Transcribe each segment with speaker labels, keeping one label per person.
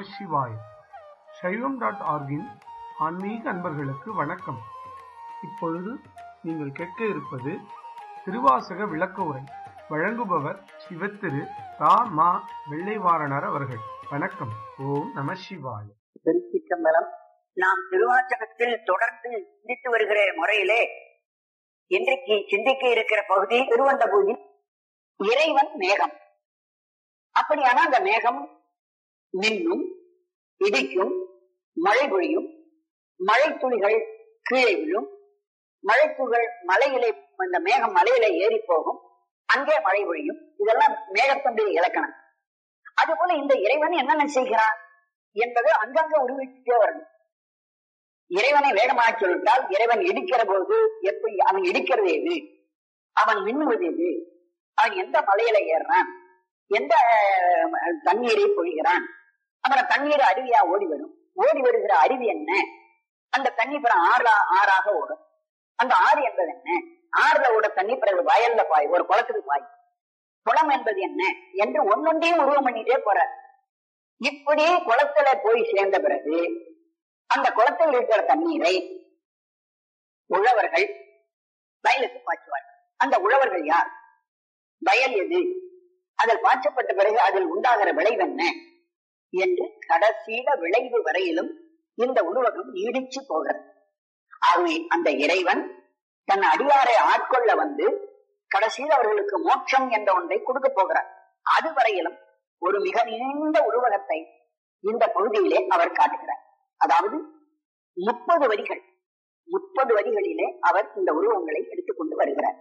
Speaker 1: சிவாய சைவம் டாட் ஆர்கின் ஆன்மீக அன்பர்களுக்கு வணக்கம் இப்பொழுது நீங்கள் கேட்க இருப்பது திருவாசக விளக்க உரை வழங்குபவர் சிவத்திரு தா மா வெள்ளைவாரணர் அவர்கள் வணக்கம் ஓம் நம சிவாய
Speaker 2: திருச்சிற்றம்பலம் நாம் திருவாச்சகத்தில் தொடர்ந்து சிந்தித்து வருகிற முறையிலே இன்றைக்கு சிந்திக்க இருக்கிற பகுதி திருவண்டபூதி இறைவன் மேகம் அப்படியான அந்த மேகம் மின்னும் இடிக்கும் மழை பொழியும் மழை துளிகள் கீழே விழும் மழை துளிகள் மலையிலே அந்த மேகம் மலையில ஏறி போகும் அங்கே மழை பொழியும் இதெல்லாம் மேகத்தினுடைய இலக்கணம் அதுபோல இந்த இறைவன் என்னென்ன செய்கிறான் என்பது அங்கங்க உருவிட்டே வரணும் இறைவனை வேகமாக சொல்லிட்டால் இறைவன் இடிக்கிற போது எப்படி அவன் இடிக்கிறது எது அவன் மின்னுவது எது அவன் எந்த மலையில ஏறுறான் எந்த அஹ், தண்ணீரை பொழிகிறான் அப்புறம் தண்ணீர் அருவியா ஓடி வரும் ஓடி வருகிற அருவி என்ன அந்த தண்ணி பிறகு ஆறா ஆறாக ஓடும் அந்த ஆறு என்பது என்ன ஆறுல ஓட தண்ணி பிறகு வயல்ல பாய் ஒரு குளத்துக்கு பாய் குளம் என்பது என்ன என்று ஒன்னொன்றையும் உருவம் பண்ணிட்டே போறார் இப்படி குளத்துல போய் சேர்ந்த பிறகு அந்த குளத்தில் இருக்கிற தண்ணீரை உழவர்கள் வயலுக்கு பாய்ச்சுவார்கள் அந்த உழவர்கள் யார் வயல் எது அதில் பாய்ச்சப்பட்ட பிறகு அதில் உண்டாகிற விளைவு என்ன என்று கடைசியில விளைவு வரையிலும் இந்த உருவகம் நீடிச்சு போகிறது ஆகவே அந்த இறைவன் தன் அடியாரை ஆட்கொள்ள வந்து கடைசியில் அவர்களுக்கு மோட்சம் என்ற ஒன்றை கொடுக்க போகிறார் அதுவரையிலும் ஒரு மிக நீண்ட உருவகத்தை இந்த பகுதியிலே அவர் காட்டுகிறார் அதாவது முப்பது வரிகள் முப்பது வரிகளிலே அவர் இந்த உருவங்களை எடுத்துக்கொண்டு வருகிறார்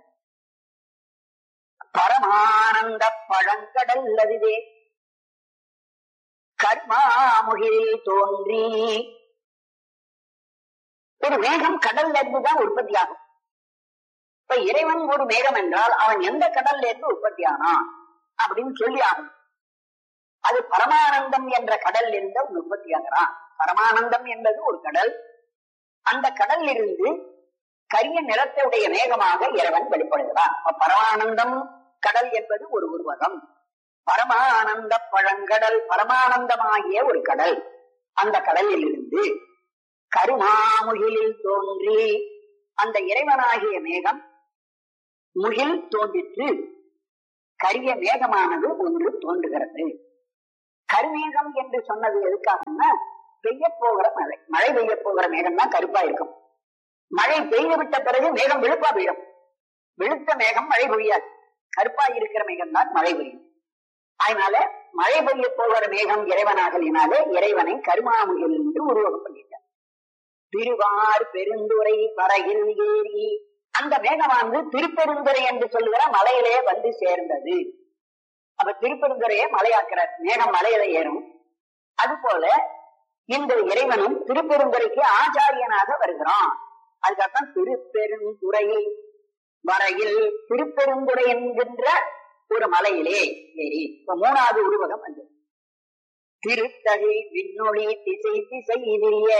Speaker 2: பரமானந்த பழங்கடல் அதுவே கர்மாமுகிலில் தோன்றி ஒரு மேகம் கடல்ல இருந்துதான் உற்பத்தி ஆகும் இப்ப இறைவன் ஒரு மேகம் என்றால் அவன் எந்த கடல்ல இருந்து உற்பத்தி ஆனான் அப்படின்னு சொல்லி ஆகும் அது பரமானந்தம் என்ற கடல்ல இருந்து அவன் உற்பத்தி ஆகிறான் பரமானந்தம் என்பது ஒரு கடல் அந்த கடலில் இருந்து கரிய நிறத்துடைய மேகமாக இறைவன் வெளிப்படுகிறான் அப்ப பரமானந்தம் கடல் என்பது ஒரு உருவகம் பரமானந்த பழங்கடல் பரமானந்தமாகிய ஒரு கடல் அந்த கடலில் இருந்து கருமாமுகிலில் தோன்றி அந்த இறைவனாகிய மேகம் முகில் தோன்றிற்று கரிய மேகமானது ஒன்று தோன்றுகிறது கருமேகம் என்று சொன்னது எதுக்காகன்னா பெய்ய போகிற மழை மழை பெய்ய போகிற மேகம் தான் கருப்பா இருக்கும் மழை பெய்து விட்ட பிறகு மேகம் வெளுப்பா பெய்யும் வெளுத்த மேகம் மழை பெய்யாது கருப்பா இருக்கிற மேகம் தான் மழை பெய்யும் அதனால மழை பெய்ய போகிற மேகம் இறைவனாகலினாலே இறைவனை கருமாமுகில் என்று உருவகம் பண்ணிட்டார் திருவார் பெருந்துரை வரையில் ஏறி அந்த மேகமானது திருப்பெருந்துறை என்று சொல்லுகிற மலையிலே வந்து சேர்ந்தது அப்ப திருப்பெருந்துறையை மலையாக்குறார் மேகம் மலையில ஏறும் அது போல இந்த இறைவனும் திருப்பெருந்துறைக்கு ஆச்சாரியனாக வருகிறான் அதுக்கப்புறம் திருப்பெருந்துறையில் வரையில் திருப்பெருந்துறை என்கின்ற ஒரு மலையிலே ஏறி இப்ப மூணாவது உருவகம் வந்து திருத்தகை விண்ணொளி திசை திசை இதிலே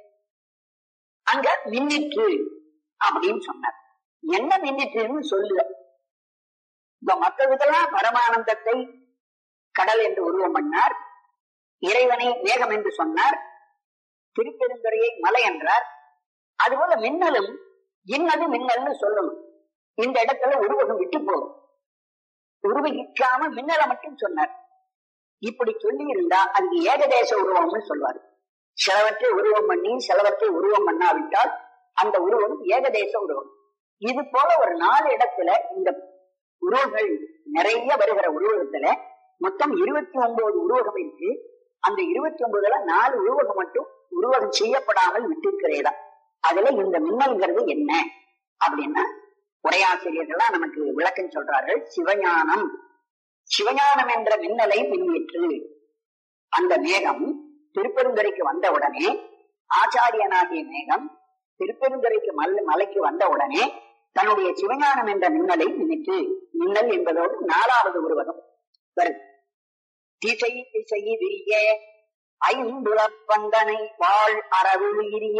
Speaker 2: அங்க மின்னிற்று அப்படின்னு சொன்னார் என்ன மின்னிற்றுன்னு சொல்லுல இப்ப மற்றதுக்கெல்லாம் பரமானந்தத்தை கடல் என்று உருவம் பண்ணார் இறைவனை மேகம் என்று சொன்னார் திருப்பெருந்துறையை மலை என்றார் அதுபோல மின்னலும் இன்னது மின்னல்னு சொல்லணும் இந்த இடத்துல உருவகம் விட்டு போகும் உருவகிக்காம மின்னலை மட்டும் சொன்னார் இப்படி சொல்லி இருந்தா அதுக்கு ஏகதேச உருவம்னு சொல்வார் சிலவற்றை உருவம் பண்ணி சிலவற்றை உருவம் பண்ணாவிட்டால் அந்த உருவம் ஏகதேச உருவம் இது போல ஒரு நாலு இடத்துல இந்த உருவங்கள் நிறைய வருகிற உருவகத்துல மொத்தம் இருபத்தி ஒன்பது உருவகம் இருக்கு அந்த இருபத்தி ஒன்பதுல நாலு உருவகம் மட்டும் உருவகம் செய்யப்படாமல் விட்டிருக்கிறதா அதுல இந்த மின்னல்ங்கிறது என்ன அப்படின்னா உரையாசிரியர்கள்லாம் நமக்கு விளக்கம் சொல்றார்கள் சிவஞானம் சிவஞானம் என்ற மின்னலை பின்னிற்று அந்த மேகம் திருப்பெருந்துறைக்கு வந்த உடனே ஆச்சாரியனாகிய மேகம் திருப்பெருந்துறைக்கு மல் மலைக்கு வந்த உடனே தன்னுடைய சிவஞானம் என்ற மின்னலை நினைத்து மின்னல் என்பதோடு நாலாவது உருவகம் வருது திசை திசை விரிய ஐந்துலப்பந்தனை வாழ் அறவுயிரிய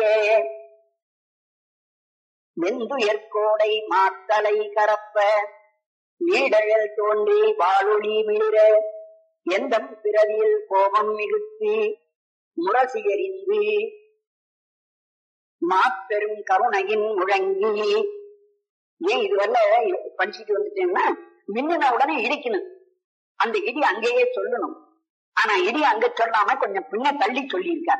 Speaker 2: வெந்துயர்கோடை மாத்தலை கரப்ப நீடழல் தோன்றி வாழொளி மிளிர எந்தம் பிறவியில் கோபம் மிகுத்தி முரசியறிந்து மாப்பெரும் கருணையின் முழங்கி ஏன் இது வரல படிச்சுட்டு வந்துட்டேன்னா மின்னுன உடனே இடிக்கணும் அந்த இடி அங்கேயே சொல்லணும் ஆனா இடி அங்க சொல்லாம கொஞ்சம் பின்ன தள்ளி சொல்லியிருக்கார்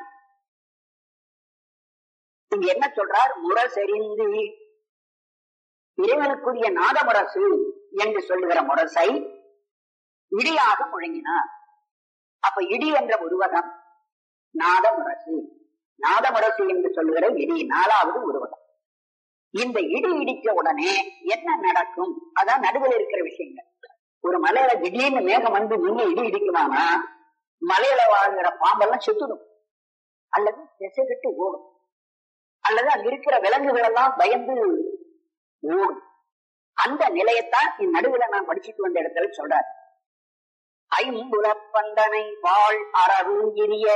Speaker 2: இங்க என்ன சொல்றார் முரசெறிந்து இறைவனுக்குரிய நாதமுரசு என்று சொல்லுகிற முரசை இடியாக முழங்கினார் அப்ப இடி என்ற உருவகம் நாதமுரசு நாதமுரசு என்று சொல்லுகிற இடி நாலாவது உருவகம் இந்த இடி இடிச்ச உடனே என்ன நடக்கும் அதான் நடுவில் இருக்கிற விஷயங்கள் ஒரு மலையில திடீர்னு மேகம் வந்து நின்று இடி இடிக்குமானா மலையில வாழ்கிற பாம்பெல்லாம் செத்துடும் அல்லது திசை விட்டு ஓடும் அல்லது அங்க இருக்கிற விலங்குகள் எல்லாம் பயந்து ஓடும் அந்த நிலையத்தான் இந்நடுவுல நான் படிச்சுட்டு வந்த இடத்துல சொல்றார் ஐம்புலப்பந்தனை வாழ் அரவு இரிய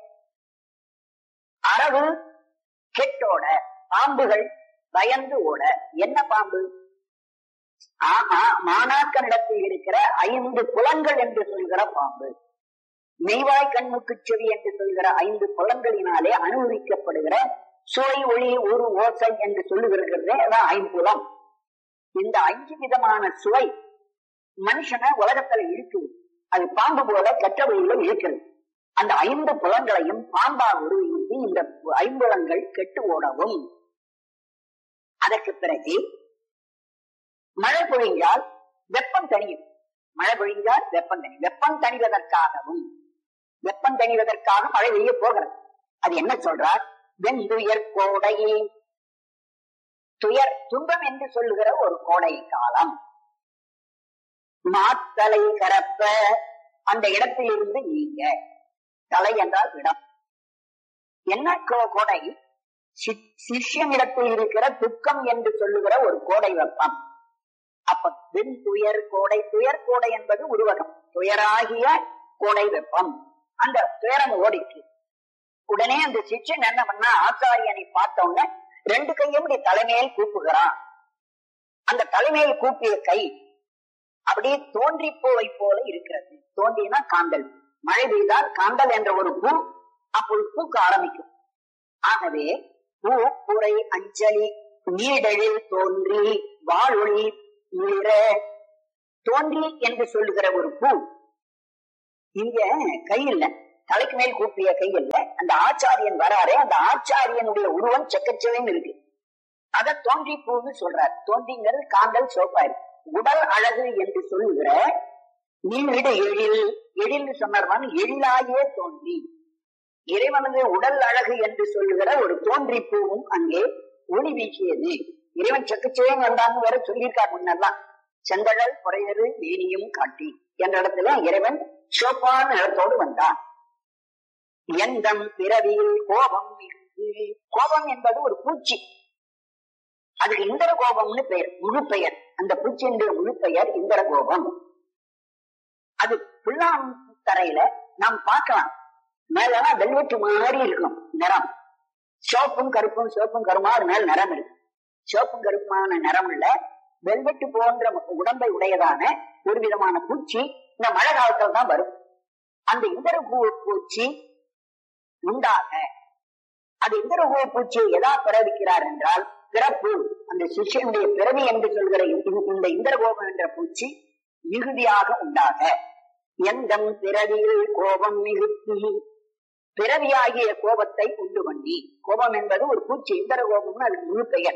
Speaker 2: அரவு கெட்டோட பாம்புகள் பயந்து ஓட என்ன பாம்பு ஆமா மாணாக்கனிடத்தில் இருக்கிற ஐந்து புலன்கள் என்று சொல்கிற பாம்பு மெய்வாய் கண்ணுக்கு செவி என்று சொல்கிற ஐந்து புலன்களினாலே அனுபவிக்கப்படுகிற சுவை ஒளி ஒரு ஓசை என்று சொல்லுகிறதே அதான் ஐம்புலம் இந்த அஞ்சு விதமான சுவை மனுஷனை உலகத்துல இருக்குது அது பாம்பு போல கெட்ட வழியில இருக்கிறது அந்த ஐந்து புலன்களையும் பாம்பா உருவிந்து இந்த ஐம்புலங்கள் கெட்டு ஓடவும் அதற்கு பிறகு மழை பொழிஞ்சால் வெப்பம் தணியும் மழை பொழிஞ்சால் வெப்பம் தனி வெப்பம் தணிவதற்காகவும் வெப்பம் தணிவதற்காக மழை பெய்ய போகிறது அது என்ன சொல்றார் வெந்துயர் கோடை துயர் துன்பம் என்று சொல்லுகிற ஒரு கோடை காலம் மாத்தலை கரப்ப அந்த இடத்திலிருந்து நீங்க தலை என்றால் இடம் என்ன கோ- கோடை சி- சிஷ்யனிடத்தில் இருக்கிற துக்கம் என்று சொல்லுகிற ஒரு கோடை வெப்பம் அப்ப வெண் துயர் கோடை துயர் கோடை என்பது உருவகம் துயராகிய கோடை வெப்பம் அந்த துயரம் ஓடிச்சு உடனே அந்த சிஷ்யன் என்ன பண்ணா ஆச்சாரியனை பார்த்த உடனே ரெண்டு கையும் இப்படி தலைமையில் கூப்புகிறான் அந்த தலைமையில் கூப்பிய கை அப்படியே தோன்றி பூவை போல இருக்கிறது தோன்றினா காந்தல் மழை பெய்தால் காந்தல் என்ற ஒரு பூ அப்பொழுது பூக்க ஆரம்பிக்கும் ஆகவே பூ புரை அஞ்சலி நீடழில் தோன்றி வாழொளி மிளிர தோன்றி என்று சொல்லுகிற ஒரு பூ இங்க கை இல்ல தலைக்கு மேல் கூப்பிய கை இல்ல அந்த ஆச்சாரியன் வராரே அந்த ஆச்சாரியனுடைய உருவம் செக்கச்செவன் இருக்கு அத தோன்றி பூன்னு சொல்றார் தோன்றிங்கிறது காந்தல் சோப்பாரு உடல் அழகு என்று சொல்லுகிற நீடு எழில் எழில் சொன்னார்வான் எழிலாயே தோன்றி இறைவனது உடல் அழகு என்று சொல்லுகிற ஒரு தோன்றி பூவும் அங்கே ஒளி வீசியது இறைவன் செக்கச்சேன் வந்தான்னு வேற சொல்லியிருக்கார் முன்னெல்லாம் செந்தழல் குறையது மேனியும் காட்டி என்ற இடத்துல இறைவன் சோப்பான இடத்தோடு வந்தான் எந்தம் பிறவியில் கோபம் மிகுந்து கோபம் என்பது ஒரு பூச்சி அதுக்கு இந்திர கோபம்னு பெயர் முழு பெயர் அந்த பூச்சியினுடைய முழு பெயர் இந்திர கோபம் அது புல்லான் தரையில நாம் பார்க்கலாம் மேலாம் வெல்வெட்டு மாதிரி இருக்கும் நிறம் சிவப்பும் கருப்பும் சிவப்பும் கருமா அது மேல் நிறம் இருக்கு சிவப்பும் கருப்புமான நிறம் உள்ள வெல்வெட்டு போன்ற உடம்பை உடையதான ஒரு விதமான பூச்சி இந்த மழை காலத்துல தான் வரும் அந்த இந்திர பூ- பூச்சி உண்டாக அது இந்திர பூ பூச்சியை எதா பிறவிக்கிறார் என்றால் பிறப்பு அந்த சிஷ்யனுடைய பிறவி என்று சொல்கிற இந்த- இந்த இந்திர கோபம் என்ற பூச்சி மிகுதியாக உண்டாக எந்தம் பிறவியில் கோபம் மிகுத்தி பிறவியாகிய கோபத்தை உண்டு பண்ணி கோபம் என்பது ஒரு பூச்சி இந்திர கோபம்னு அதுக்கு முழு பெயர்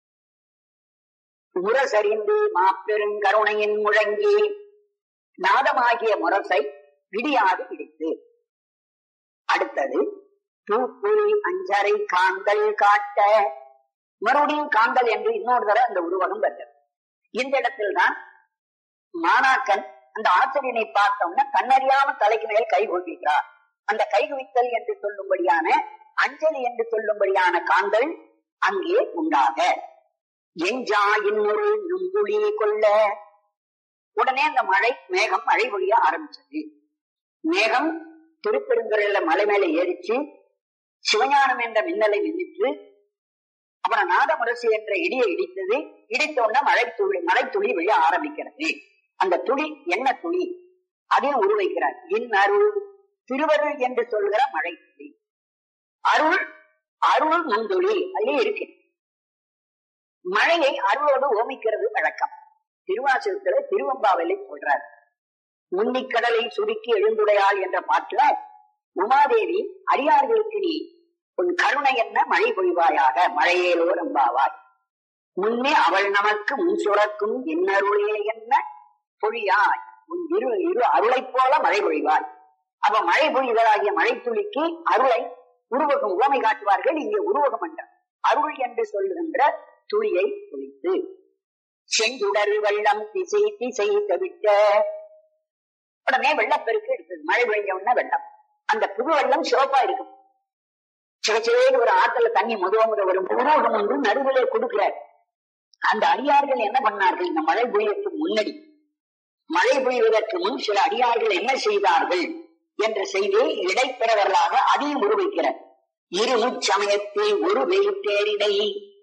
Speaker 2: முரசறிந்து மாப்பெருங்கருணையின் முழங்கி நாதமாகிய முரசை விடியாது பிடித்து அடுத்தது தூப்புரி அஞ்சரை காந்தல் காட்ட மறுபடியும் காந்தல் என்று இன்னொரு தடவை அந்த உருவகம் வருகிறது இந்த இடத்தில்தான் மாணாக்கன் அந்த ஆசிரியனை பார்த்தோம்னா கண்ணறியாம தலைக்கு மேல் கை கொள்கிறார் அந்த கை குவித்தல் என்று சொல்லும்படியான அஞ்சலி என்று சொல்லும்படியான காந்தல் அங்கே உண்டாக எஞ்சா இன்னொரு நுங்குழி கொள்ள உடனே அந்த மழை மேகம் மழை பொழிய ஆரம்பிச்சது மேகம் திருப்பெருந்துறையில மலை மேல ஏறிச்சு சிவஞானம் என்ற மின்னலை நின்றுட்டு அப்புறம் நாதமுரசு என்ற இடியை இடித்தது இடித்த உடனே மழை துளி மழை துளி விழ ஆரம்பிக்கிறது அந்த துளி என்ன துளி அதையும் உருவைக்கிறார் இன் அருள் திருவருள் என்று சொல்கிற மழை துளி அருள் அருள் முந்துளி அதிலே இருக்கு மழையை அருளோடு ஓமிக்கிறது வழக்கம் திருவாசகத்துல திருவம்பாவிலை சொல்றார் முன்னிக்கடலை சுருக்கி எழுந்துடையாள் என்ற பாட்டுல உமாதேவி அடியார்களுக்கு நீ உன் கருணை என்ன மழை பொழிவாயாக மழையேலோ நம்பாவாய் முன்னே அவள் நமக்கு முன் சுரக்கும் இன்னருளே என்ன பொழியாய் உன் இரு இரு அருளைப் போல மழை பொழிவாய் அப்ப மழை பொழிதலாகிய மழை துளிக்கு அருளை உருவகம் உவமை காட்டுவார்கள் இங்கே உருவகம் என்ற அருள் என்று சொல்லுகின்ற துளியை துளித்து செஞ்சுடர் வெள்ளம் திசை திசை தவிட்ட உடனே வெள்ளப்பெருக்கு எடுத்தது மழை பெய்ஞ்ச உடனே வெள்ளம் அந்த புது வெள்ளம் சிவப்பா இருக்கும் சிவச்சிவேன்னு ஒரு ஆத்துல தண்ணி முதுவ முத ஒரு உருவகம் ஒன்று நடுவிலே கொடுக்கிறார் அந்த அடியார்கள் என்ன பண்ணார்கள் இந்த மழை பெய்யறதுக்கு முன்னாடி மழை பெய்வதற்கு முன் சில அடியார்கள் என்ன செய்தார்கள் என்ற செய்தியை இடைப்பெறவர்களாக அதையும் உருவிக்கிறார் இருமுச்சமயத்தில் ஒரு வெயிட்டேரிடை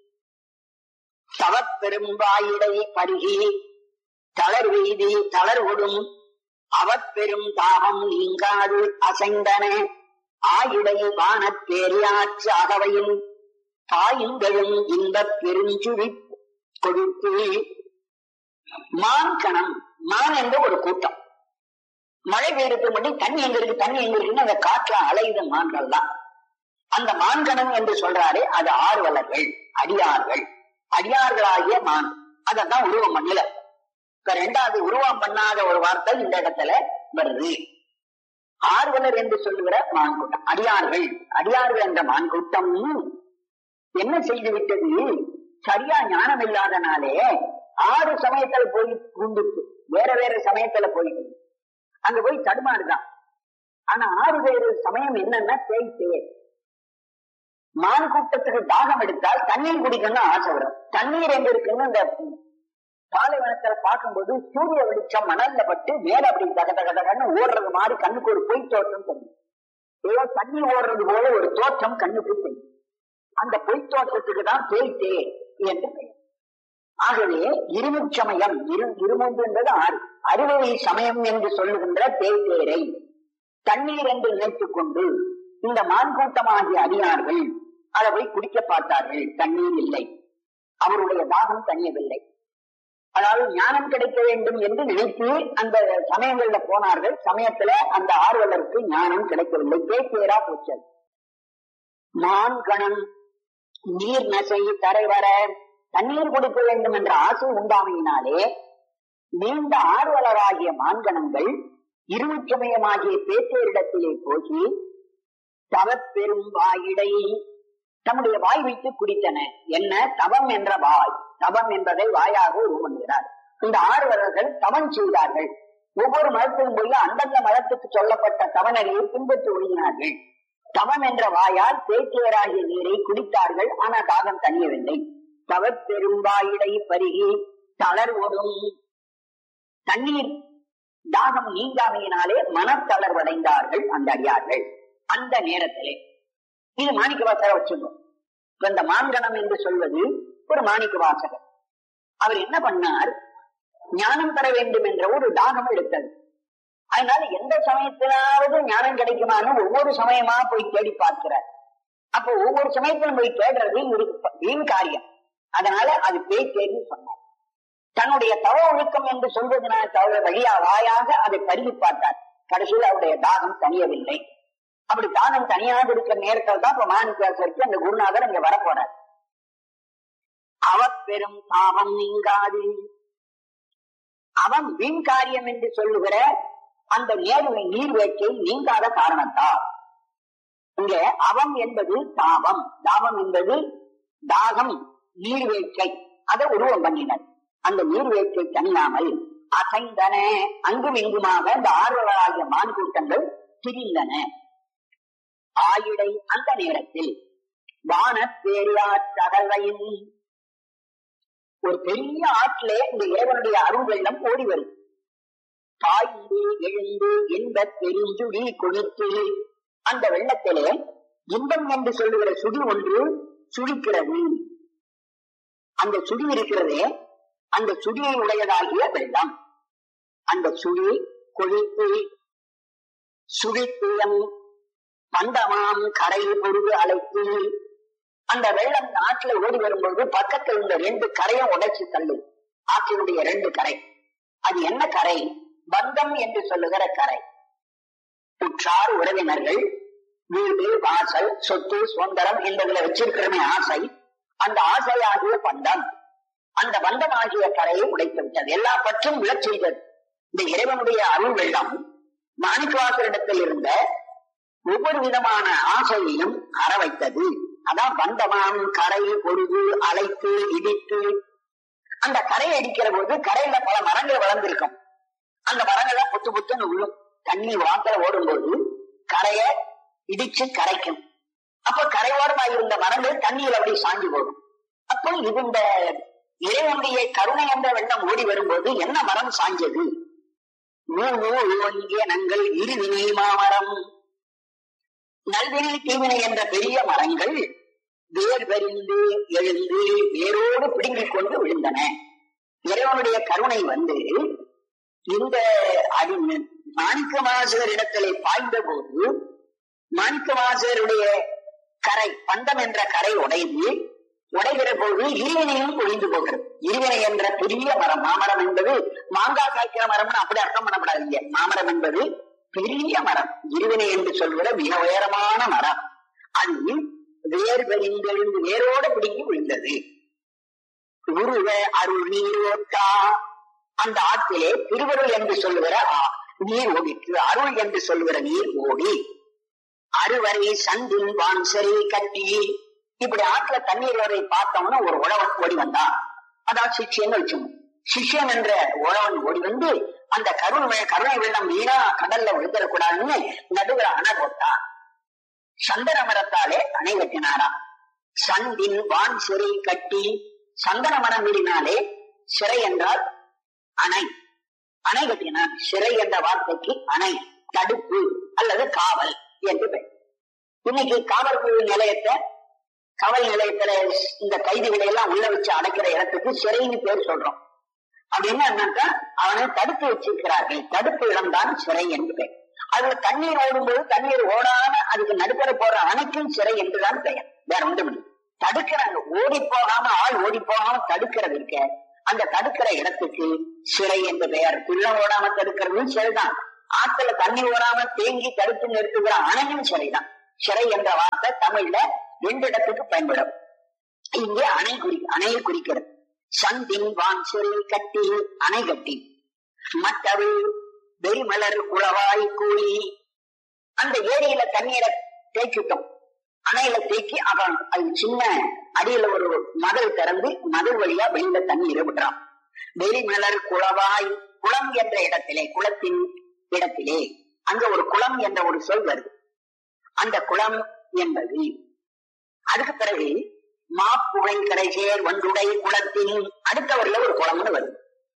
Speaker 2: தவப்பெரும்பாயிடை பருகி தளர் வீதி தளர்வுடும் அவப்பெரும் தாகம் நீங்காது அசைந்தன ஆயிடை வானப் பேரியாற்று அகவையில் பாயுந்தழும் இன்பப் பெருஞ்சுழி கொடுத்து மான் கணம் மான் என்ற ஒரு கூட்டம் மழை பெய்யறது மட்டும் தண்ணி எங்க இருக்கு தண்ணி எங்க இருக்குன்னு அந்த காற்றுல அலையுது மான்கள் தான் அந்த மான்கணம் என்று சொல்றாரு அது ஆர்வலர்கள் அடியார்கள் அடியார்களாகிய மான் அதான் உருவம் பண்ணல இப்ப ரெண்டாவது உருவம் பண்ணாத ஒரு வார்த்தை இந்த இடத்துல வருது ஆர்வலர் என்று சொல்லுகிற மான் கூட்டம் அடியார்கள் அடியார்கள் என்ற மான் கூட்டம் என்ன செய்து விட்டது சரியா ஞானம் இல்லாதனாலே ஆறு சமயத்துல போய் பூந்துச்சு வேற வேற சமயத்துல போயிட்டு அங்க போய் தடுமாறுதான் ஆனா ஆறு வேறு சமயம் என்னன்னா தேய் தேர் மான் கூட்டத்துக்கு தாகம் எடுத்தால் தண்ணீர் குடிக்கணும்னு ஆசை வரும் தண்ணீர் எங்க இருக்குன்னு இந்த பாலைவனத்துல பார்க்கும்போது சூரிய வெளிச்சம் மணல்ல பட்டு மேல அப்படி தக தக தகன்னு ஓடுறது மாதிரி கண்ணுக்கு ஒரு பொய் தோற்றம் தெரியும் ஏதோ தண்ணி ஓடுறது போல ஒரு தோற்றம் கண்ணுக்கு தெரியும் அந்த பொய் தோற்றத்துக்கு தான் தேய் தேர் என்று பெயர் ஆகவே இருமுச்சமயம் இரு இருமூன்று என்பது ஆறு அறுவடை சமயம் என்று சொல்லுகின்ற தேய் தேரை தண்ணீர் என்று நினைத்துக் கொண்டு இந்த மான்கூட்டமாகிய அடியார்கள் அதை போய் குடிக்க பார்த்தார்கள் தண்ணீர் இல்லை அவருடைய தாகம் தணியவில்லை அதாவது ஞானம் கிடைக்க வேண்டும் என்று நினைத்து அந்த சமயங்கள்ல போனார்கள் சமயத்துல அந்த ஆர்வலருக்கு ஞானம் கிடைக்கவில்லை பேச்சேரா போச்சது மான்கணம் நீர் நசை தரைவர தண்ணீர் கொடுக்க வேண்டும் என்ற ஆசை உண்டாமையினாலே நீண்ட ஆர்வலராகிய மான்கணங்கள் இருமுச்சமயமாகிய பேச்சேரிடத்திலே போகி தவப்பெரும் வாயிடை தம்முடைய வாய் வைத்து குடித்தன என்ன தவம் என்ற வாய் தவம் என்பதை வாயாக உருவன்கிறார் இந்த ஆர்வலர்கள் தவம் செய்தார்கள் ஒவ்வொரு மதத்திலும் போய் அந்தந்த மதத்துக்கு சொல்லப்பட்ட தவநெறியை பின்பற்றி ஒழுங்கினார்கள் தவம் என்ற வாயால் பேச்சியராகிய நீரை குடித்தார்கள் ஆனா தாகம் தணியவில்லை தவப்பெரும்பாயிடை பருகி தளர்வொடும் தண்ணீர் தாகம் நீங்காமையினாலே மனத்தளர்வடைந்தார்கள் அந்த அடியார்கள் அந்த நேரத்திலே இது மாணிக்க வாசகர் வச்சுக்கணும் இப்ப இந்த மான்கணம் என்று சொல்வது ஒரு மாணிக்க வாசகர் அவர் என்ன பண்ணார் ஞானம் பெற வேண்டும் என்ற ஒரு தாகம் எடுத்தது அதனால எந்த சமயத்திலாவது ஞானம் கிடைக்குமான்னு ஒவ்வொரு சமயமா போய் தேடி பார்க்கிறார் அப்ப ஒவ்வொரு சமயத்திலும் போய் தேடுறது ஒரு வீண் காரியம் அதனால அது பேய் தேடி சொன்னார் தன்னுடைய தவ ஒழுக்கம் என்று சொல்வதனால தவிர வழியா வாயாக அதை பருகி பார்த்தார் கடைசியில் அவருடைய தாகம் தனியவில்லை அப்படி தானம் தனியாக இருக்கிற நேரத்தில் தான் இப்ப மாணிக்காசருக்கு அந்த குருநாதர் இங்க வரப்போறார் அவ பெரும் தாபம் நீங்காது அவன் வீண் காரியம் என்று சொல்லுகிற அந்த நேர்மை நீர்வேட்கை நீங்காத காரணத்தால் இங்க அவம் என்பது தாபம் தாபம் என்பது தாகம் நீர்வேட்கை அதை உருவம் பண்ணினர் அந்த நீர்வேட்கை தனியாமல் அசைந்தன அங்கும் இங்குமாக இந்த ஆர்வலராகிய மான் கூட்டங்கள் திரிந்தன ஆயிடை அந்த நேரத்தில் வான பேரியாற்றகவையின் ஒரு பெரிய ஆற்றிலே இந்த இறைவனுடைய அருள் வெள்ளம் ஓடி வரும் பாய்ந்து எழுந்து இன்ப பெருஞ்சுடி கொடுத்து அந்த வெள்ளத்திலே இன்பம் என்று சொல்லுகிற சுடி ஒன்று சுழிக்கிறது அந்த சுடி இருக்கிறதே அந்த சுடியை உடையதாகிய வெள்ளம் அந்த சுடி கொழித்து சுழித்துயம் பந்தமாம் கரை பொருது அழைத்து அந்த வெள்ளம் ஆற்றுல ஓடி வரும்போது பக்கத்தில் இருந்த ரெண்டு கரையும் உடைச்சு தள்ளு ஆற்றினுடைய ரெண்டு கரை அது என்ன கரை பந்தம் என்று சொல்லுகிற கரை உற்றார் உறவினர்கள் வீடு வாசல் சொத்து சுதந்திரம் என்பதுல வச்சிருக்கிறமே ஆசை அந்த ஆசையாகிய பந்தம் அந்த பந்தமாகிய கரையை உடைத்து விட்டது எல்லா பற்றும் விழச் செய்தது இந்த இறைவனுடைய அருள் வெள்ளம் மாணிக்கவாசரிடத்தில் இருந்த ஒவ்வொரு விதமான ஆசையையும் அற வைத்தது அதான் பந்தமாம் கரை பொழுது அழைத்து இடித்து அந்த கரையை அடிக்கிற போது கரையில பல மரங்கள் வளர்ந்திருக்கும் அந்த மரங்கள்லாம் புத்து புத்துன்னு விழும் தண்ணி வாக்கல ஓடும்போது கரைய இடிச்சு கரைக்கும் அப்ப கரையோரமா இருந்த மரங்கள் தண்ணியில் அப்படி சாஞ்சு போகும் அப்போ இது இந்த இறைவனுடைய கருணை என்ற வெள்ளம் ஓடி வரும்போது என்ன மரம் சாஞ்சது ஓங்கிய நங்கள் இருவினை மாமரம் நல்வினை தீவினை என்ற பெரிய மரங்கள் வேர் வரிந்து எழுந்து வேரோடு பிடுங்கிக் கொண்டு விழுந்தன இறைவனுடைய கருணை வந்து இந்த அடி மாணிக்கவாசகர் இடத்திலே பாய்ந்த போது மாணிக்கவாசகருடைய கரை பந்தம் என்ற கரை உடைந்து உடைகிற போது இருவினையும் ஒழிந்து போகிறது இருவினை என்ற பெரிய மரம் மாமரம் என்பது மாங்காய் காய்க்கிற மரம்னு அப்படி அர்த்தம் பண்ணப்படாதீங்க மாமரம் என்பது பெரிய மரம் இருவினை என்று சொல்கிற மிக உயரமான மரம் அது வேர் வெளிந்தெழுந்து வேரோடு பிடிங்கி விழுந்தது உருவ அருள் நீரோட்டா அந்த ஆற்றிலே திருவருள் என்று சொல்லுகிற ஆ- நீர் ஓடிற்று அருள் என்று சொல்லுகிற நீர் ஓடி அறுவரை சந்தின் வான் சரி கட்டி இப்படி ஆற்றுல தண்ணீர் வரை பார்த்தோம்னா ஒரு உழவன் ஓடி வந்தான் அதான் சிஷ்யன் வச்சோம் சிஷ்யன் என்ற உழவன் ஓடி வந்து அந்த கருணை வெ- கருணை வெள்ளம் வீணா கடல்ல விழுந்துடக்கூடாதுன்னு நடுவுல அணை போட்டான் சந்தன மரத்தாலே அணை கட்டினாராம் சந்தின் வான் சிறை கட்டி சந்தன மரம் வீடினாலே சிறை என்றால் அணை அணை கட்டினார் சிறை என்ற வார்த்தைக்கு அணை தடுப்பு அல்லது காவல் என்று பெயர் இன்னைக்கு காவல் நிலையத்தை காவல் நிலையத்துல இந்த கைதிகளை எல்லாம் உள்ள வச்சு அடைக்கிற இடத்துக்கு சிறைன்னு பேர் சொல்றோம் அப்படின்னு என்னன்னாக்கா அவனை தடுத்து வச்சிருக்கிறார்கள் தடுப்பு இடம்தான் சிறை என்று பெயர் அதுல தண்ணீர் ஓடும்போது தண்ணீர் ஓடாம அதுக்கு நடுத்தர போற அணைக்கும் சிறை என்றுதான் பெயர் வேற ஒன்றும் இல்லை தடுக்கிறாங்க ஓடி போகாம ஆள் ஓடி போகாம தடுக்கிறது இருக்க அந்த தடுக்கிற இடத்துக்கு சிறை என்று பெயர் துள்ளம் ஓடாம தடுக்கிறதும் சிறைதான் ஆத்துல தண்ணி ஓடாம தேங்கி தடுத்து நிறுத்துகிற அணையும் சிறைதான் சிறை என்ற வார்த்தை தமிழ்ல ரெண்டு இடத்துக்கு பயன்படும் இங்கே அணை குறி அணையை குறிக்கிறது சந்தின் வான் சிறை கட்டி அணை கட்டி மற்றவு வெறிமலர் உளவாய் கூலி அந்த ஏரியில தண்ணீரை தேய்ச்சிட்டோம் அணையில தேக்கி அவன் அது சின்ன அடியில ஒரு மதல் திறந்து மதல் வழியா வெளியில தண்ணீரை விடுறான் வெறிமலர் குளவாய் குளம் என்ற இடத்திலே குளத்தின் இடத்திலே அங்க ஒரு குளம் என்ற ஒரு சொல் வருது அந்த குளம் என்பது அதுக்கு பிறகு மாப்புகை கரைசேர் வண்டுடை குளத்தின் அடுத்த வரியில ஒரு குளம்னு வருது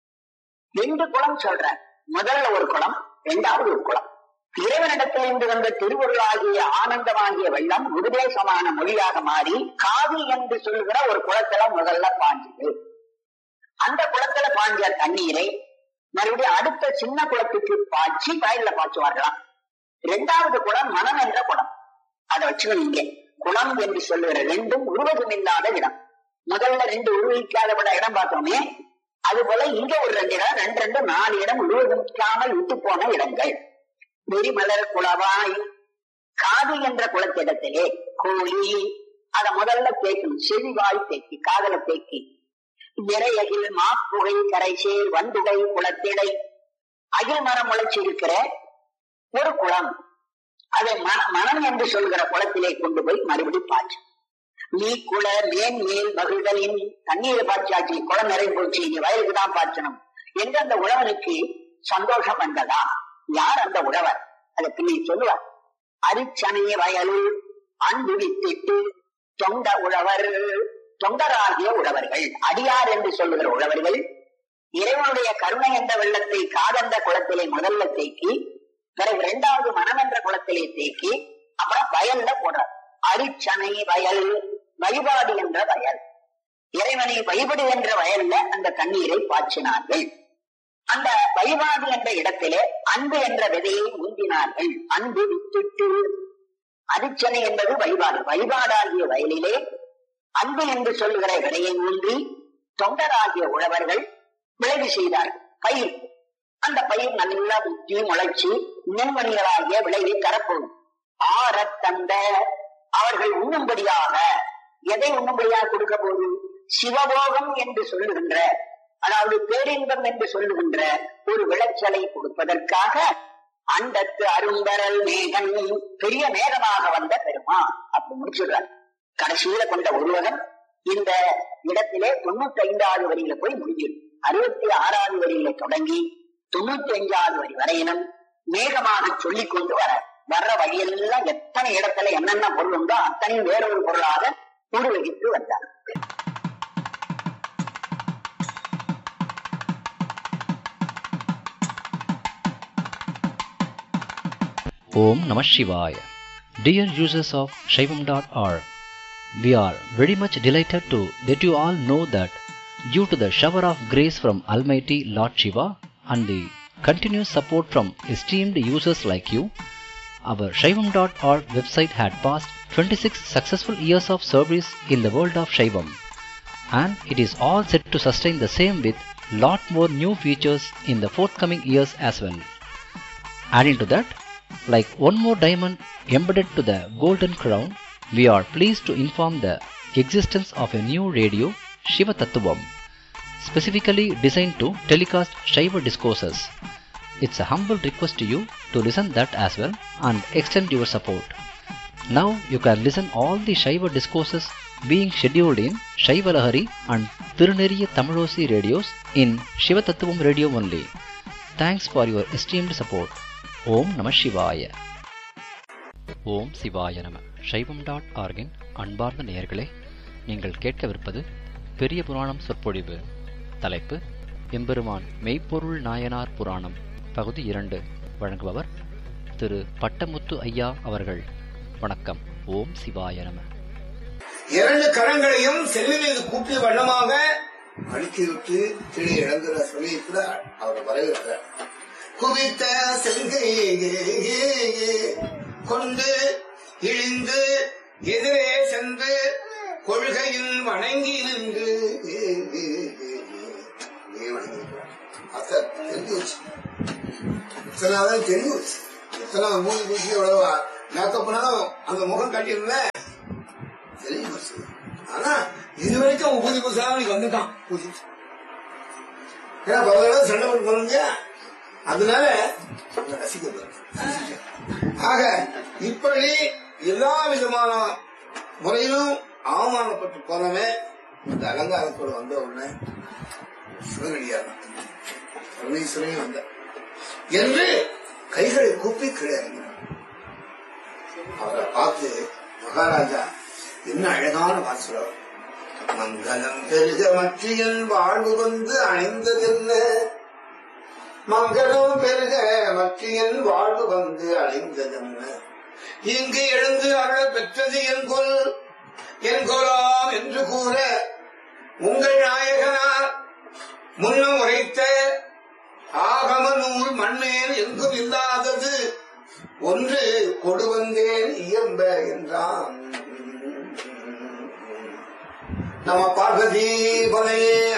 Speaker 2: ரெண்டு குளம் சொல்ற முதல்ல ஒரு குளம் இரண்டாவது ஒரு குளம் இறைவனிடத்திலிருந்து வந்த திருவருளாகிய ஆனந்தமாகிய வெள்ளம் உபதேசமான மொழியாக மாறி காவி என்று சொல்கிற ஒரு குளத்துல முதல்ல பாஞ்சது அந்த குளத்துல பாஞ்ச தண்ணீரை மறுபடியும் அடுத்த சின்ன குளத்துக்கு பாய்ச்சி வயல்ல பாய்ச்சுவார்களாம் இரண்டாவது குளம் மனம் என்ற குளம் அதை வச்சுக்கணும் குளம் என்று சொல்லுகிற ரெண்டும் உருவகம் இல்லாத இடம் முதல்ல ரெண்டு உருவிக்காத இடம் பார்த்தோமே அது போல இங்க ஒரு ரெண்டு இடம் ரெண்டு ரெண்டு நாலு இடம் உருவகிக்காமல் விட்டு போன இடங்கள் வெறிமலர் குளவாய் காது என்ற குளத்திடத்திலே கோழி அத முதல்ல தேய்க்கணும் செவிவாய் தேக்கி காதல தேக்கி நிறையகில் மாப்புகை கரைசேர் வண்டுகை குளத்திடை அகில் மரம் முளைச்சிருக்கிற ஒரு குளம் அதை மன- மனம் என்று சொல்கிற குளத்திலே கொண்டு போய் மறுபடி பாய்ச்சு நீ குள மேன் மேல் மகிழ்தலின் தண்ணீரை பாய்ச்சாச்சு குளம் நிறைய போச்சு இனி வயலுக்கு தான் பாய்ச்சணும் என்று அந்த உழவனுக்கு சந்தோஷம் வந்ததா யார் அந்த உழவர் அதை பின்னி சொல்லுவார் அரிச்சனை வயலில் அன்பு வித்திட்டு தொண்ட உழவர் தொண்டராகிய உழவர்கள் அடியார் என்று சொல்லுகிற உழவர்கள் இறைவனுடைய கருணை என்ற வெள்ளத்தை காதந்த குளத்திலே முதல்ல தேக்கி பிறகு இரண்டாவது மனம் என்ற குளத்திலே தேக்கி அப்புறம் வயல்ல போடுறார் அரிச்சனை வயல் வழிபாடு என்ற வயல் இறைவனை வழிபடு என்ற வயல்ல அந்த தண்ணீரை பாய்ச்சினார்கள் அந்த வழிபாடு என்ற இடத்திலே அன்பு என்ற விதையை ஊந்தினார்கள் அன்பு வித்திட்டு அரிச்சனை என்பது வழிபாடு வழிபாடாகிய வயலிலே அன்பு என்று சொல்லுகிற விதையை ஊன்றி தொண்டராகிய உழவர்கள் விளைவு செய்தார்கள் பயிர் அந்த பயிர் நல்லா முற்றி முளைச்சு நெல்மணிகளாகிய விளைவை தரப்போகும் ஆறத் தந்த அவர்கள் உண்ணும்படியாக எதை உண்ணும்படியாக கொடுக்க போகும் சிவபோகம் என்று சொல்லுகின்ற அதாவது பேரின்பம் என்று சொல்லுகின்ற ஒரு விளைச்சலை கொடுப்பதற்காக அண்டத்து அரும்பரல் மேகன் பெரிய மேகமாக வந்த பெருமான் அப்படி முடிச்சுடுறார் கடைசியில கொண்ட ஒருவகன் இந்த இடத்திலே தொண்ணூத்தி ஐந்தாவது வரியில போய் முடிஞ்சிடும் அறுபத்தி ஆறாவது வரியில தொடங்கி தொண்ணூத்தி அஞ்சாவது வரி வரையிலும் மேகமாக சொல்லிக் கொண்டு வர வர்ற வழியெல்லாம் எத்தனை இடத்துல என்னென்ன பொருள் உண்டோ அத்தனையும் வேறொரு பொருளாக உருவகித்து வந்தார்
Speaker 3: Om Namah Shivaya. Dear users of Shaivam.org, we are very much delighted to let you all know that due to the shower of grace from Almighty Lord Shiva and the continuous support from esteemed users like you, our Shaivam.org website had passed 26 successful years of service in the world of Shaivam and it is all set to sustain the same with lot more new features in the forthcoming years as well. Adding to that, like one more diamond embedded to the golden crown, we are pleased to inform the existence of a new radio, Shiva Tattvam, specifically designed to telecast Shiva discourses. It's a humble request to you to listen that as well and extend your support. Now you can listen all the Shiva discourses being scheduled in Shiva Lahari and Tiruneriya Tamilosi radios in Shiva Tattvam radio only. Thanks for your esteemed support. ஓம் நம சிவாய ஓம் சிவாய நம சைவம் dot ஆர்கின் அன்பார்ந்த நேயர்களே நீங்கள் கேட்கவிருப்பது பெரிய புராணம் சொற்பொழிவு தலைப்பு எம்பெருமான் மெய்ப்பொருள் நாயனார் புராணம் பகுதி இரண்டு வழங்குபவர் திரு பட்டமுத்து ஐயா அவர்கள் வணக்கம் ஓம் சிவாய நம
Speaker 4: இரண்டு கரங்களையும் செல்வி மீது கூப்பிய வண்ணமாக அழுத்திவிட்டு திடீர் இழந்துற சொல்லி கூட அவர் வரவேற்கிறார் குவித்த செல்கையே கொண்டு இழிந்து எதிரே சென்று கொள்கையில் வணங்கி நின்று வணங்கியிருக்கிறார் அத்த தெரிஞ்சு வச்சு இத்தனை நாள் தெரிஞ்சு வச்சு எத்தனை மூணு பூசி எவ்வளவு மேக்கப் பண்ணாலும் அந்த முகம் காட்டியிருந்தேன் தெரிஞ்சு போச்சு ஆனா இது வரைக்கும் அவன் பூஜை பூசா அவனுக்கு வந்துட்டான் பூஜை ஏன்னா பல தடவை சண்டை போட்டு போனீங்க அதனால அவனை ரசிக்கப்படுறான். ஆக இப்படி எல்லா விதமான முறையிலும் அவமானப்பட்டு போனவன் இந்த அலங்காரத்தோடு வந்த உடனே சிவனடியார் பரமேஸ்வரையும் வந்த என்று கைகளை கூப்பி கீழே இறங்கினார் அவரை பார்த்து மகாராஜா என்ன அழகான வாசலம் மங்களம் பெருக மற்றியல் வாழ்வு வந்து அணைந்ததென்ன மங்களம் பெருக மற்றியல் வாழ்வு வந்து அடைந்ததென்ன இங்கு எழுந்து அருள பெற்றது என்கொல் என்கொலாம் என்று கூற உங்கள் நாயகனார் முன்னம் உரைத்த ஆகம நூல் மண்மேல் எங்கும் இல்லாதது ஒன்று கொடு வந்தேன் இயம்ப என்றான் நம பார்வதி பலே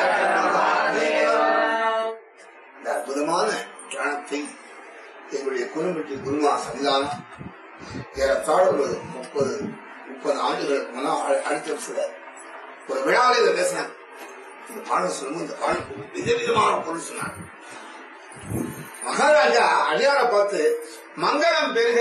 Speaker 4: இந்த அற்புதமான புராணத்தை எங்களுடைய குருமட்டி குருமா சன்னிதானம் ஏறத்தாழ ஒரு முப்பது முப்பது ஆண்டுகளுக்கு முன்னால் அடுத்த சில ஒரு விழாவில் இதை பேசினாங்க இந்த பாடம் சொல்லும்போது இந்த பாடம் விதவிதமான பொருள் சொன்னாங்க மகாராஜா அடியார பார்த்து மங்களம் பெருக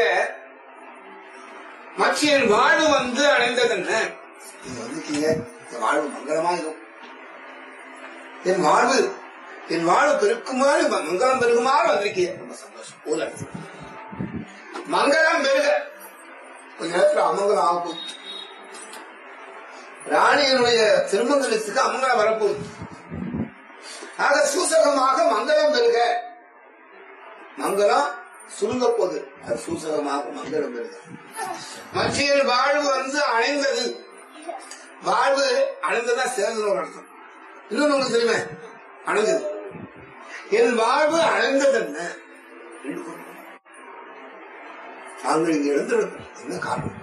Speaker 4: மச்சியன் வாழ்வு வந்து அடைந்ததென்ன நீங்க வந்திருக்கீங்க என் வாழ்வு மங்களமா இருக்கும் என் வாழ்வு என் வாழ்வு பெருக்குமாறு மங்களம் பெருகுமாறு வந்திருக்கீங்க ரொம்ப சந்தோஷம் ஒரு இடத்துல மங்களம் பெருக கொஞ்ச நேரத்துல அமங்கலம் ஆகும் ராணியனுடைய திருமங்கலத்துக்கு அமங்கலம் வரப்போகுது ஆக சூசகமாக மங்களம் பெருக மங்களம் சுருங்க போகுது அது சூசகமாக மங்களம் பெருக மச்சியன் வாழ்வு வந்து அணைந்தது வாழ்வு அணைந்ததா சேர்ந்து ஒரு அர்த்தம் இன்னொன்னு உங்களுக்கு தெரியுமே அணைஞ்சது என் வாழ்வு அடைந்ததென்ன என்று கூறுகிறார். தாங்கள் இங்க எழுந்திருக்க என்ன காரணம்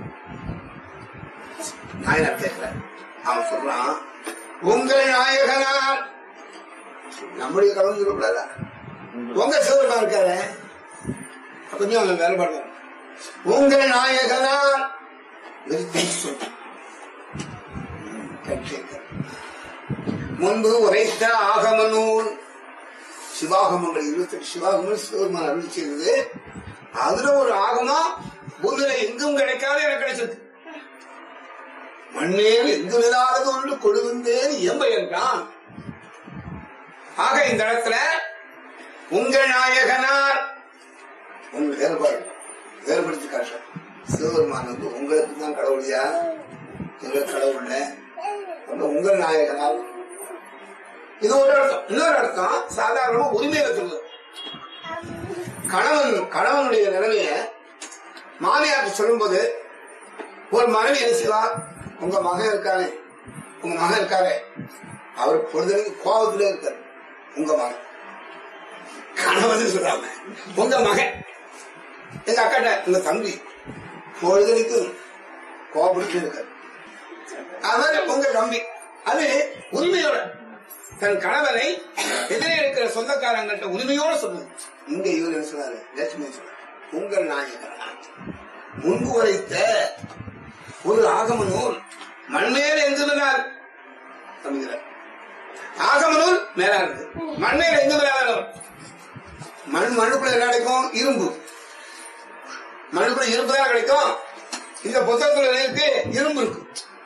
Speaker 4: நாயனர் கேட்கிறேன் அவன் சொல்றான் உங்கள் நாயகனார் நம்முடைய கடவுள் சொல்லக்கூடாதா உங்க சிவருமா இருக்காரு கொஞ்சம் அவன் வேறுபாடு வரும். உங்கள் நாயகனார் நிறுத்தி சொல். கேட்கிறேன். முன்பு உரைத்த ஆகம நூல் சிவாகமங்கள் இருபத்தி எட்டு சிவாகமங்கள் சிவருமான் அருள் செய்தது அதுல ஒரு ஆகமம் பூமியில எங்கும் கிடைக்காத எனக்கு கிடைச்சிருக்கு மண்ணேல் எங்கும் இல்லாதது ஒன்று கொடுவந்தேன் எம்ப என்றான் ஆக இந்த இடத்துல உங்கள் நாயகனார் உங்க வேறுபாடு வேறுபடுத்தி காட்டுற சிவபெருமான் வந்து உங்களுக்கு தான் கடவுளியா எங்களுக்கு கடவுள் இல்ல. அப்ப உங்கள் நாயகனார் இது ஒரு அர்த்தம் இன்னொரு அர்த்தம் சாதாரணமா உரிமையில சொல்லுது கணவன் கணவனுடைய நிலைமைய மாமியாருக்கு சொல்லும்போது ஒரு மனைவி என்ன செய்வா உங்க மகன் இருக்கானே உங்க மகன் இருக்காரே அவர் பொழுதுக்கு கோபத்துல இருக்காரு உங்க மகன் கணவன் சொல்றாங்க உங்க மகன் எங்க அக்காட்ட உங்க தம்பி பொழுதுக்கு கோபப்பட்டு இருக்காரு அதான் உங்க தம்பி அது உரிமையோட தன் கணவனை எதிரே இருக்கிற சொந்தக்காரங்கள்ட்ட உரிமையோட சொல்லுது இங்க இவர் என்ன சொன்னாரு லட்சுமி சொன்னார் உங்கள் நாயகர் முன்பு உரைத்த ஒரு ஆகம நூல் மண்மேல் எங்குகிறார் அப்படிங்கிறார் ஆகம நூல் மேலா இருக்கு மண்மேல் எங்கு மேலாக மண் மண்ணுக்குள்ள என்ன கிடைக்கும் இரும்பு மண்ணுக்குள்ள இரும்பு தான் கிடைக்கும் இந்த புத்தகத்துல இருக்கு இரும்பு இருக்கு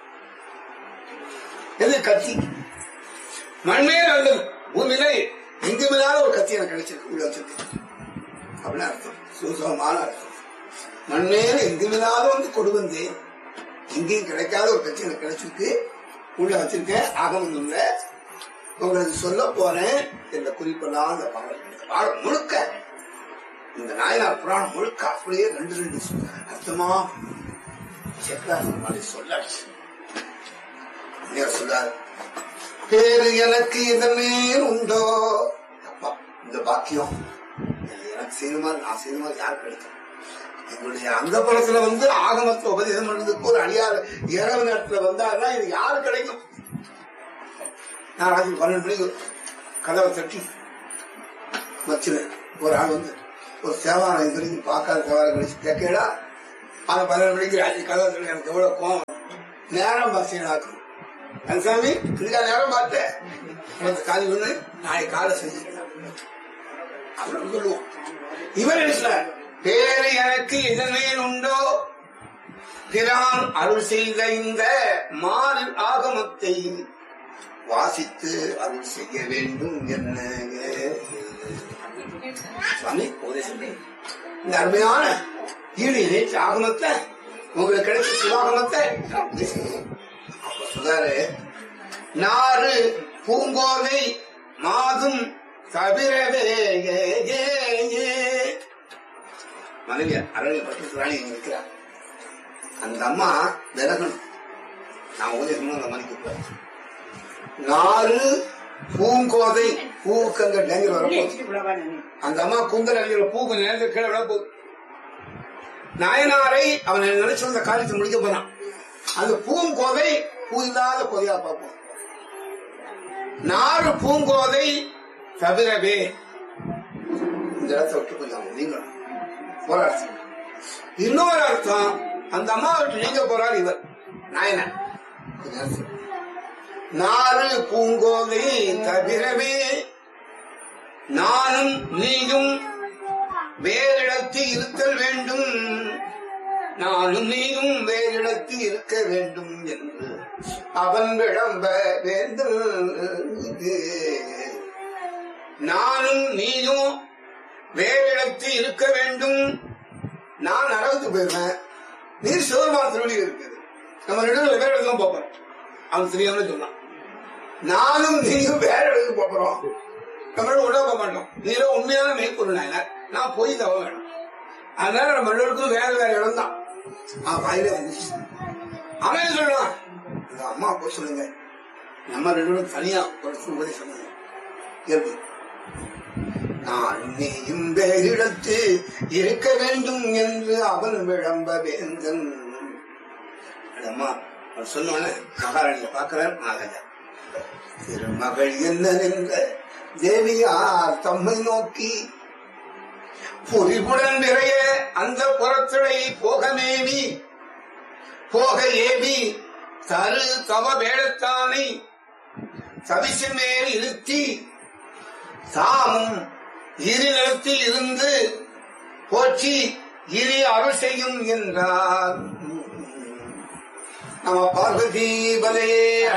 Speaker 4: எது கத்தி மண்மேல் அல்லது பூமியில எங்குமில்லாத ஒரு கத்தி எனக்கு கிடைச்சிருக்கு உள்ள வச்சிருக்கு அப்படின்னு அர்த்தம் சுசமான அர்த்தம் மண்மேல் எங்குமில்லாத வந்து கொடு வந்தேன் எங்கேயும் கிடைக்காத ஒரு கட்சி எனக்கு கிடைச்சிருக்கு உள்ள வச்சிருக்கேன் ஆகமம் இல்ல உங்களுக்கு சொல்ல போறேன் இந்த குறிப்பெல்லாம் அந்த பாடல் இந்த பாடல் முழுக்க இந்த நாயனார் புராணம் முழுக்க அப்படியே ரெண்டு ரெண்டு அர்த்தமா செக்கார் மாதிரி சொல்லாச்சு சொல்றாரு பேரு எனக்கு இதனே உண்டோ அப்பா இந்த பாக்கியம் இது எனக்கு செய்த மாதிரி நான் செய்த மாதிரி யாருக்கு கிடைக்கும் எங்களுடைய அந்த படத்துல வந்து ஆகமத்துல உபதேசம் பண்றதுக்கு ஒரு அடியார் இரவு நேரத்துல வந்தாருன்னா இது யாரு கிடைக்கும் நான் ராத்திரி பன்னெண்டு மணிக்கு கதவை தட்டி வச்சிருவேன் ஒரு ஆள் வந்து ஒரு சேவான இது வரைக்கும் பார்க்காத சேவான கழிச்சு கேட்கடா அந்த பன்னெண்டு மணிக்கு ராத்திரி கதவை தட்டி எனக்கு எவ்வளவு கோவம் நேரம் பசியனாக்கும் கன்சாமி இதுக்கா நேரம் பார்த்தேன் எனக்கு காலி ஒண்ணு நாளைக்கு காலை செஞ்சுக்கலாம் அப்படின்னு சொல்லுவோம் இவர் என்ன சொன்னார்? பேரு எனக்கு இதனே உண்டோ பிரான் அருள் செய்த இந்த மாறு ஆகமத்தை வாசித்து அருள் செய்ய வேண்டும் என்ன சுவாமி உபதேசம் பண்ணு. இந்த அருமையான ஈடு இணைச்ச ஆகமத்தை உங்களுக்கு கிடைச்ச சிவாகமத்தை உபதேசம் பண்ணு. அப்ப சொல்றாரு நாறு பூங்கோதை மாதும் தவிரவே ஏ, ஏ, ஏ. மனைவியார் அரளி பட்டு ராணி இங்க இருக்கிறார் அந்த அம்மா விலகணும் நான் உதவி அந்த மணிக்கு போய் நாலு பூங்கோதை பூவுக்கு அங்க டேங்கர் வரப்போகுது அந்த அம்மா குந்தல் அழிகிற பூ கொஞ்சம் நேரத்தில் கீழே விட போகுது நாயனாரை அவன் நினைச்சு அந்த காரியத்தை முடிக்க போறான் அந்த பூங்கோதை பூ இல்லாத கோதையா பார்ப்போம் நாலு பூங்கோதை தவிரவே இந்த இடத்தை விட்டு கொஞ்சம் நீங்களும் ஒரு அர்த்தம் இன்னொரு அர்த்தம் அந்த அம்மா விட்டு நீங்க போறார் இவர் நாயனர் கொஞ்ச நேரம் நாலு பூங்கோதை தவிரவே நானும் நீயும் வேறிடத்தில் இருத்தல் வேண்டும் நானும் நீயும் வேறிடத்தில் இருக்க வேண்டும் என்று அவன் விளம்ப வேண்டும் நானும் நீயும் வேறிடத்தில் இருக்க வேண்டும் நான் நடந்து போயிருவேன் நீர் சிவருமான திருவடி இருக்குது நம்ம ரெண்டு பேரும் வேற இடத்துல போறோம் அவன் தெரியாம சொன்னான் நானும் நீயும் வேற இடத்துக்கு போறோம் நம்ம ரெண்டு உடனே போக மாட்டோம் நீரும் உண்மையான மெய்ப்பொருள் நாயனர் நான் போய் தவ வேணும் அதனால நம்ம ரெண்டு வேற வேற இடம் தான் அவன் வாயில வந்துச்சு அவன் என்ன சொல்றான் எங்க அம்மா அப்போ சொல்லுங்க நம்ம ரெண்டு பேரும் தனியா ஒரு உபதேசம் பண்ணுங்க. எப்படி நான் நீயும் வேறிடத்து இருக்க வேண்டும் என்று அவன் விளம்ப வேந்தன் அம்மா அவர் சொன்னோன்னு மகாராணியை பார்க்கிறார் மகாராஜா திருமகள் என்ன என்ற தேவியார் தம்மை நோக்கி பொறிவுடன் நிறைய அந்த புறத்திடை போகமேவி போக ஏவி தரு தவ வேடத்தானை தவிசு மேல் இருத்தி தாமும் இரு நிலத்தில் இருந்து போற்றி இரு அருள் செய்யும் என்றார் நம பார்வதி பலே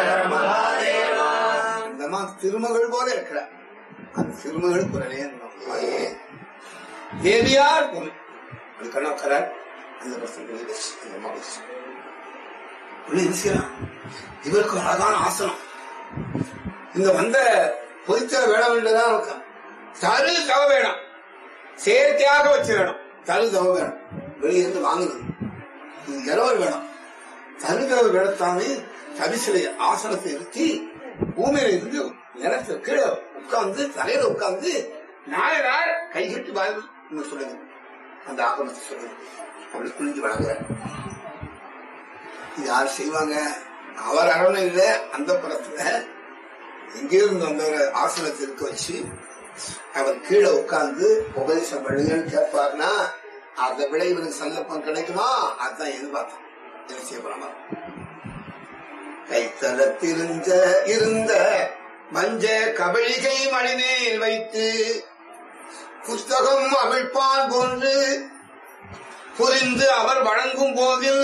Speaker 4: இந்தமா திருமகள் போல இருக்கிறார் அந்த திருமகள் குரலே நம்மாயே. தேவியார் பொருள் அது கண்ணாக்கரார் அந்த பசங்க அந்த மகள் உள்ள என்ன செய்யலாம் இவருக்கு அழகான ஆசனம் இந்த வந்த பொய்த்த வேடம் என்றுதான் இருக்கும் தரு தவ வேடம் சேர்த்தியாக வச்சு வேணும் தரு தவ வேணும் வெளியே இருந்து வாங்குது இது இரவர் வேணும் தரு தவ வேடத்தானே தரிசிலை ஆசனத்தை நிறுத்தி பூமியில இருந்து நிலத்துல கீழே உட்கார்ந்து தலையில உட்கார்ந்து நாளை நாள் கைகட்டி வாழ்வு சொல்லுங்க அந்த ஆகமத்தை சொல்லுங்க அப்படி குளிஞ்சு வழங்குறார் இது யார் செய்வாங்க அவர் அரவணையில அந்த புறத்துல எங்கே இருந்து வந்தவரை ஆசனத்தில் இருக்க வச்சு அவர் கீழே உட்கார்ந்து உபதேசம் பண்ணுங்கன்னு கேட்பார்னா அதை விட இவருக்கு சந்தர்ப்பம் கிடைக்குமா அதுதான் எதிர்பார்த்தோம் என்ன செய்ய போறாமா கைத்தலத்திருந்த இருந்த மஞ்ச கபழிகை மணிமேல் வைத்து புஸ்தகம் அவிழ்ப்பான் போன்று புரிந்து அவர் வழங்கும் போதில்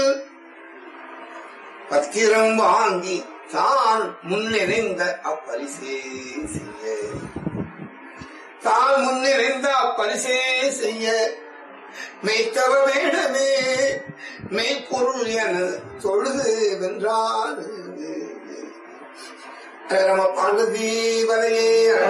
Speaker 4: பத்திரம் வாங்கி தான் முன்னிறைந்த அப்பரிசே செய்ய தான் முன்னிறைந்த அப்பரிசே செய்ய மெய்த்தவ வேடமே மெய்ப்பொருள் என தொழுது வென்றார் ரம பார்வதி வலையே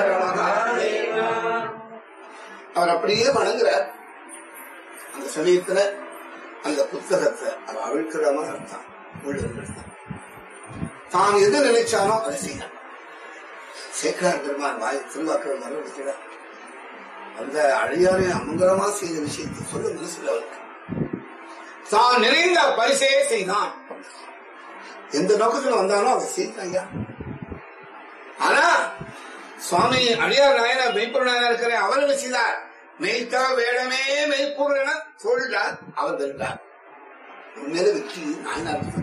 Speaker 4: அவர் அப்படியே வணங்குறார் அந்த சமயத்துல அந்த புத்தகத்தை அவர் அவிழ்க்கிற மாதிரி அர்த்தம் விழுந்து தான் எது நினைச்சானோ அதை செய்யணும் சேக்கரார் பெருமான் வாய் திருவாக்கள் மறுபடிக்கிறார் அந்த அழியாரை அமங்கலமா செய்த விஷயத்தை சொல்ல மனசுல அவருக்கு தான் நிறைந்த பரிசே செய்தான் எந்த நோக்கத்துல வந்தானோ அதை செய்தான் ஐயா ஆனா சுவாமி அடியார் நாயனார் மெய்ப்பொருள் நாயனார் இருக்கிற அவர் என்ன செய்தார் மெய்த்தா வேடமே மெய்ப்பொருள் என சொல்றார் அவர் வென்றார் உண்மையில வெற்றி நாயனார்